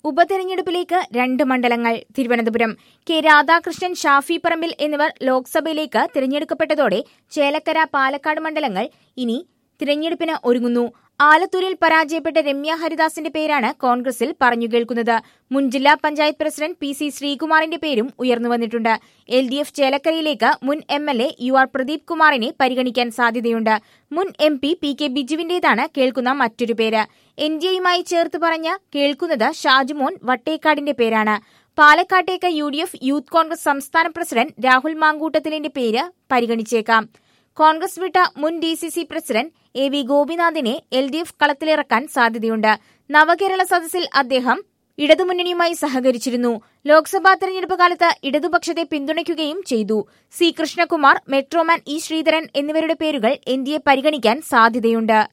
ഉപതെരഞ്ഞെടുപ്പിലേക്ക് രണ്ട് മണ്ഡലങ്ങൾ തിരുവനന്തപുരം കെ രാധാകൃഷ്ണൻ ഷാഫി പറമ്പിൽ എന്നിവർ ലോക്സഭയിലേക്ക് തിരഞ്ഞെടുക്കപ്പെട്ടതോടെ ചേലക്കര പാലക്കാട് മണ്ഡലങ്ങൾ ഇനി തിരഞ്ഞെടുപ്പിന് ഒരുങ്ങുന്നു ആലത്തൂരിൽ പരാജയപ്പെട്ട രമ്യ ഹരിദാസിന്റെ പേരാണ് കോൺഗ്രസിൽ പറഞ്ഞു കേൾക്കുന്നത് മുൻ ജില്ലാ പഞ്ചായത്ത് പ്രസിഡന്റ് പി സി ശ്രീകുമാറിന്റെ പേരും ഉയർന്നുവന്നിട്ടുണ്ട് എൽ ഡി എഫ് ചേലക്കരയിലേക്ക് മുൻ M L A U R Pradeep കുമാറിനെ പരിഗണിക്കാൻ സാധ്യതയുണ്ട് മുൻ എം പി പി കെ ബിജുവിന്റേതാണ് കേൾക്കുന്ന മറ്റൊരു പേര് എൻ ഡി എയുമായി ചേർത്ത് പറഞ്ഞ കേൾക്കുന്നത് ഷാജുമോൻ വട്ടേക്കാടിന്റെ പേരാണ് പാലക്കാട്ടേക്ക് U D F youth Congress സംസ്ഥാന പ്രസിഡന്റ് രാഹുൽ മാങ്കൂട്ടത്തിലിന്റെ പേര് പരിഗണിച്ചേക്കാം കോൺഗ്രസ് വിട്ട മുൻ D C C president A V ഗോപിനാഥിനെ എൽ ഡി എഫ് കളത്തിലിറക്കാൻ സാധ്യതയുണ്ട് നവകേരള സദസ്സിൽ അദ്ദേഹം ഇടതുമുന്നണിയുമായി സഹകരിച്ചിരുന്നു ലോക്സഭാ തെരഞ്ഞെടുപ്പ് കാലത്ത് ഇടതുപക്ഷത്തെ പിന്തുണയ്ക്കുകയും ചെയ്തു C Krishnakumar metro man E Sreedharan എന്നിവരുടെ പേരുകൾ എൻ ഡി എ പരിഗണിക്കാൻ സാധ്യതയുണ്ട്